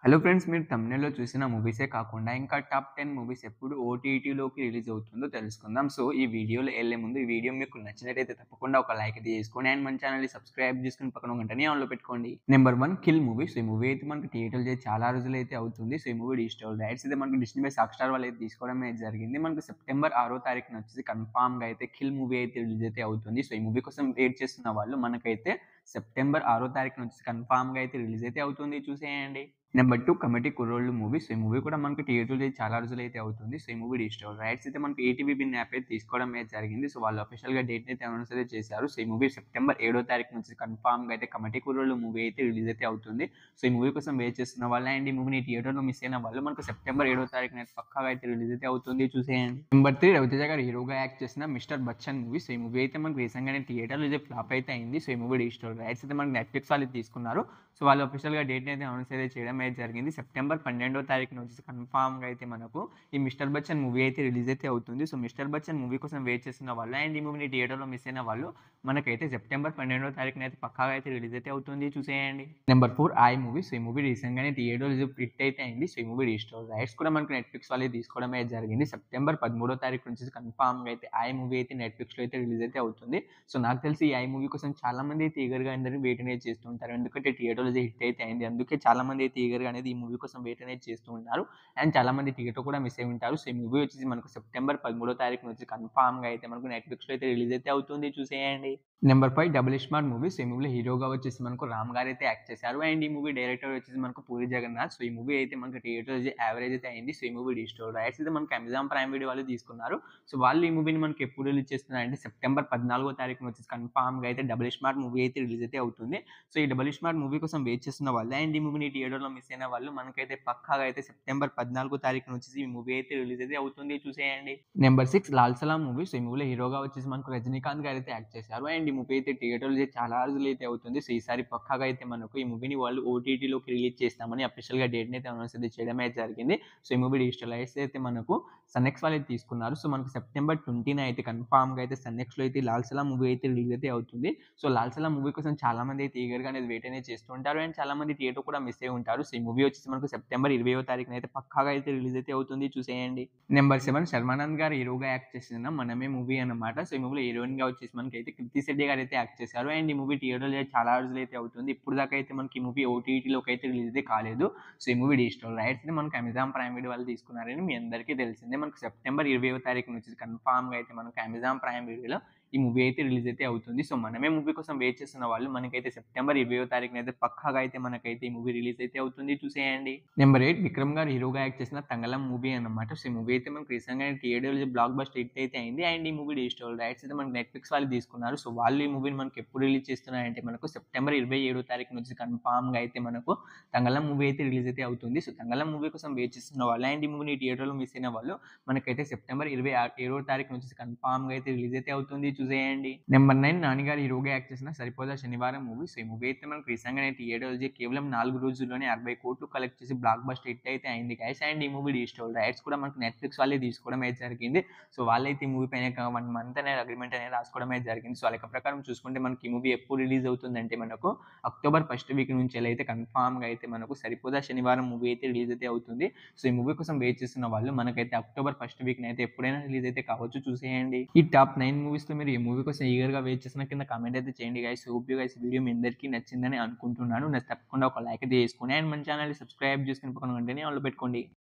Hello friends మీరు thumbnail చూసిన మూవీసే కాకుండా ఇంకా టాప్ 10 మూవీస్ ఎప్పుడు ఓటీటీలోకి రిలీజ్ అవుతుందో తెలుసుకుందాం. సో, ఈ వీడియోలో ఎళ్ళే ముందు ఈ వీడియో మీకు నచ్చినట్టయితే తప్పకుండా ఒక లైక్ అయితే చేసుకోండి. అండ్ మన ఛానెల్‌ని సబ్స్క్రైబ్ చేసుకొని పక్కన ఉన్న గంటని ఆన్‌లో పెట్టుకోండి. Number 1 kill movie. సో, ఈ మూవీ అయితే మనకి థియేటర్‌లో చేసి చాలా రోజులైతే అవుతుంది. సో, ఈ మూవీ డిజిటల్ రైట్స్ అయితే మనకి డిస్నీ బై హాట్‌స్టార్ వాళ్ళు అయితే తీసుకోవడం అయితే జరిగింది. మనకు సెప్టెంబర్ 6 తారీఖున వచ్చేసి కన్ఫర్మ్‌గా అయితే కిల్ మూవీ అయితే రిలీజ్ అయితే అవుతుంది. సో, ఈ మూవీ కోసం వెయిట్ చేస్తున్న వాళ్ళు మనకైతే సెప్టెంబర్ 6 తారీఖున వచ్చేసి కన్ఫర్మ్‌గా అయితే రిలీజ్ అయితే అవుతుంది. చూసేయండి. నెంబర్ 2 కమిటీ కుర్రోళ్ళు మూవీ. సో, ఈ మూవీ కూడా మనకి థియేటర్‌లో చేసి చాలా రోజులైతే అవుతుంది. సో, ఈ మూవీ డిజిటల్ రైట్స్ అయితే మనకి ఈటీవీ విన్ యాప్ అయితే తీసుకోవడం అయితే జరిగింది. సో, వాళ్ళు అఫీషియల్‌గా డేట్‌ని అయితే అనౌన్స్ అయితే చేశారు. సో, ఈ మూవీ సెప్టెంబర్ 7 తారీఖున వచ్చేసి కన్ఫర్మ్‌గా అయితే కమిటీ కుర్రోళ్ళు మూవీ అయితే రిలీజ్ అయితే అవుతుంది. సో, ఈ మూవీ కోసం వెయిట్ చేస్తున్న వాళ్ళు అండ్ ఈ మూవీని థియేటర్‌లో మిస్ అయిన వాళ్ళు మనకు సెప్టెంబర్ 7 తారీఖున అయితే పక్కాగా అయితే రిలీజ్ అయితే అవుతుంది. చూసేయండి. నెంబర్ 3 రవితేజ గారు హీరోగా యాక్ట్ చేసిన మిస్టర్ బచ్చన్ మూవీ. సో, ఈ మూవీ అయితే మనకి రీసెంట్‌గానే థియేటర్‌లో అయితే ఫ్లాప్ అయితే అయింది. సో, ఈ మూవీ డిజిటల్ రైట్స్ అయితే మనకి నెట్‌ఫ్లిక్స్ వాళ్ళు తీసుకున్నారు. సో, వాళ్ళు అఫీషియల్‌గా డేట్‌ని అయితే అనౌన్స్ అయితే చేయడం అయితే జరిగింది. సెప్టెంబర్ 12 తారీఖున వచ్చేసి కన్ఫర్మ్‌గా అయితే మనకు ఈ మిస్టర్ బచ్చన్ మూవీ అయితే రిలీజ్ అయితే అవుతుంది. సో, మిస్టర్ బచ్చన్ మూవీ కోసం వెయిట్ చేస్తున్న వాళ్ళు అండ్ ఈ మూవీని థియేటర్‌లో మిస్ అయిన వాళ్ళు మనకైతే సెప్టెంబర్ 12 తారీఖున అయితే పక్కాగా అయితే రిలీజ్ అయితే అవుతుంది. చూసేయండి. Number 4 I movie. సో, ఈ మూవీ రీసెంట్‌గానే థియేటర్‌లో హిట్ అయితే అయింది. సో, ఈ మూవీ డిజిటల్ రైట్స్ కూడా మనకి నెట్‌ఫ్లిక్స్ వాళ్ళే తీసుకోవడం అయితే జరిగింది. సెప్టెంబర్ 13 తారీఖు నుంచి కన్ఫర్మ్‌గా అయితే ఐ మూవీ అయితే నెట్‌ఫ్లిక్స్‌లో అయితే రిలీజ్ అయితే అవుతుంది. సో, నాకు తెలిసి ఈ ఐ మూవీ కోసం చాలా మంది అయితే ఈగర్‌గా అందరూ వెయిట్ అనేది చేస్తూ ఉంటారు. ఎందుకంటే థియేటర్‌లో హిట్ అయితే అయింది. అందుకే చాలా మంది అయితే ఈగర్‌గా అనేది ఈ మూవీ కోసం వెయిట్ అనేది చేస్తూ ఉన్నారు. అండ్ చాలా మంది థియేటర్ కూడా మిస్ అయ్యి ఉంటారు. సో, ఈ మూవీ వచ్చేసి మనకు సెప్టెంబర్ 13 తారీఖున వచ్చి కన్ఫర్మ్‌గా అయితే మనకు నెట్‌ఫ్లిక్స్‌లో అయితే రిలీజ్ అయితే అవుతుంది. చూసేయండి. Number 5 double smart movie. So, ఈ మూవీలో హీరోగా వచ్చేసి మనకు రామ్ గారు అయితే యాక్ట్ చేశారు. అండ్ ఈ మూవీ డైరెక్టర్ వచ్చేసి మనకు పూరి జగన్నాథ్. సో, ఈ మూవీ అయితే మనకు థియేటర్‌లో యావరేజ్ అయితే అయింది. సో, ఈ మూవీ డిజిటల్ రైట్స్ అయితే మనకి అమెజాన్ ప్రైమ్ వీడియో వాళ్ళు తీసుకున్నారు. సో, వాళ్ళు ఈ మూవీని మనకి ఎప్పుడు రిలీజ్ చేస్తున్నారంటే సెప్టెంబర్ 14 తారీఖున వచ్చేసి కన్ఫర్మ్‌గా అయితే డబుల్ స్మార్ట్ మూవీ అయితే రిలీజ్ అయితే అవుతుంది. సో, ఈ డబుల్ స్మార్ట్ మూవీ కోసం వెయిట్ చేస్తున్న వాళ్ళు అండ్ ఈ మూవీని థియేటర్‌లో మిస్ అయిన వాళ్ళు మనకైతే పక్కాగా అయితే సెప్టెంబర్ 14 తారీఖున వచ్చేసి ఈ మూవీ అయితే రిలీజ్ అయితే అవుతుంది. చూసేయండి. Number 6 Lal Salaam movie. So, ఈ మూవీలో హీరోగా వచ్చేసి మనకు రజనీకాంత్ గారు అయితే యాక్ట్ చేశారు. అండ్ ఈ మూవీ అయితే థియేటర్‌లో చేసి చాలా రోజులైతే అవుతుంది. సో, ఈసారి పక్కాగా అయితే మనకు ఈ మూవీని వాళ్ళు ఓటీటీలోకి రిలీజ్ చేస్తామని అఫీషియల్‌గా డేట్‌ని అయితే అనౌన్స్ అయితే చేయడం అయితే జరిగింది. సో, ఈ మూవీ డిజిటల్ రైట్స్ అయితే మనకు సన్‌నెక్స్ట్ వాళ్ళు అయితే తీసుకున్నారు. సో, మనకు సెప్టెంబర్ 20న అయితే కన్ఫర్మ్‌గా అయితే సన్‌నెక్స్ట్‌లో అయితే లాల్ సలాం మూవీ అయితే రిలీజ్ అయితే అవుతుంది. సో, లాల్ సలాం మూవీ కోసం చాలా మంది అయితే ఈగర్‌గా అనేది వెయిట్ అనేది చేస్తూ ఉంటారు. అండ్ చాలా మంది థియేటర్ కూడా మిస్ అయ్యి ఉంటారు. సో, ఈ మూవీ వచ్చేసి మనకు సెప్టెంబర్ 20వ తారీఖున అయితే పక్కాగా అయితే రిలీజ్ అయితే అవుతుంది. చూసేయండి. నెంబర్ 7 శర్వానంద్ గారు హీరోగా యాక్ట్ చేసిన మనమే మూవీ అన్నమాట. సో, ఈ మూవీలో హీరోయిన్‌గా వచ్చేసి మనకైతే కీర్తి శెట్టి గారు అయితే యాక్ట్ చేశారు. అండ్ ఈ మూవీ థియేటర్‌లో చేసి చాలా రోజులైతే అవుతుంది. ఇప్పుడు దాకా అయితే మనకి ఈ మూవీ ఓటీటీలోకి అయితే రిలీజ్ అయితే కాలేదు. సో, ఈ మూవీ డిజిటల్ రైట్స్ అయితే మనకు అమెజాన్ ప్రైమ్ వీడియో వాళ్ళు తీసుకున్నారని మీ అందరికీ తెలిసిందే. మనకు సెప్టెంబర్ 20వ తారీఖున వచ్చేసి కన్ఫర్మ్‌గా అయితే మనకు అమెజాన్ ప్రైమ్ వీడియోలో ఈ మూవీ అయితే రిలీజ్ అయితే అవుతుంది. సో, మనమే మూవీ కోసం వెయిట్ చేస్తున్న వాళ్ళు మనకైతే సెప్టెంబర్ 20వ తారీఖున అయితే పక్కాగా అయితే మనకైతే ఈ మూవీ రిలీజ్ అయితే అవుతుంది. చూసేయండి. నెంబర్ 8 విక్రమ్ గారు హీరోగా యాక్ట్ చేసిన తంగలం మూవీ అన్నమాట. సో, ఈ మూవీ అయితే మనకు రీసెంట్‌గానే థియేటర్‌లో బ్లాక్ బస్టర్ హిట్ అయితే అయింది. అండ్ ఈ మూవీ డిజిటల్ రైట్స్ అయితే మనకి నెట్‌ఫ్లిక్స్ వాళ్ళు తీసుకున్నారు. సో, వాళ్ళు ఈ మూవీని మనకి ఎప్పుడు రిలీజ్ చేస్తున్నారంటే మనకు సెప్టెంబర్ 27వ తారీఖున వచ్చి కన్ఫర్మ్‌గా అయితే మనకు తంగలం మూవీ అయితే రిలీజ్ అయితే అవుతుంది. సో, తంగలం మూవీ కోసం వెయిట్ చేస్తున్న వాళ్ళు అండ్ ఈ మూవీని థియేటర్‌లో మిస్ అయిన వాళ్ళు మనకైతే సెప్టెంబర్ 27వ తారీఖున వచ్చేసి కన్ఫర్మ్‌గా అయితే రిలీజ్ అయితే అవుతుంది. చూసేయండి. నెంబర్ 9 నాని గారు హీరోగా యాక్ట్ చేసిన సరిపోదా శనివారం మూవీ. సో, ఈ మూవీ అయితే మనకు రీసెంట్‌గానే థియేటర్‌లో చేసి కేవలం 4 రోజుల్లోనే 60 కోట్లు కలెక్ట్ చేసి బ్లాక్ బస్టర్ హిట్ అయితే అయింది గైస్. అండ్ ఈ మూవీ డిజిటల్ రైట్స్ కూడా మనకు నెట్‌ఫ్లిక్స్ వాళ్ళే తీసుకోవడం అయితే జరిగింది. సో, వాళ్ళైతే ఈ మూవీ పైన ఒక 1 మంత్ అనేది అగ్రీమెంట్ అనేది రాసుకోవడం అయితే జరిగింది. సో, ఆ లెక్క ప్రకారం చూసుకుంటే మనకి ఈ మూవీ ఎప్పుడు రిలీజ్ అవుతుందంటే మనకు అక్టోబర్ ఫస్ట్ వీక్ నుంచి అయితే కన్ఫర్మ్‌గా అయితే మనకు సరిపోదా శనివారం మూవీ అయితే రిలీజ్ అయితే అవుతుంది. సో, ఈ మూవీ కోసం వెయిట్ చేస్తున్న వాళ్ళు మనకైతే అక్టోబర్ ఫస్ట్ వీక్‌న అయితే ఎప్పుడైనా రిలీజ్ అయితే కావచ్చు. చూసేయండి. ఈ టాప్ 9 మూవీస్‌లో మీరు ఏ మూవీ కోసం ఈగర్‌గా వెయిట్ చేస్తున్న కింద కామెంట్ అయితే చేయండి guys. Hope you guys video మీ అందరికీ నచ్చిందని అనుకుంటున్నాను. నచ్చితే తప్పకుండా ఒక లైక్ అయితే చేసుకోండి. అండ్ మన ఛానెల్‌ని సబ్స్క్రైబ్ చేసుకొని పక్కన గంటని ఆన్‌లో పెట్టుకోండి.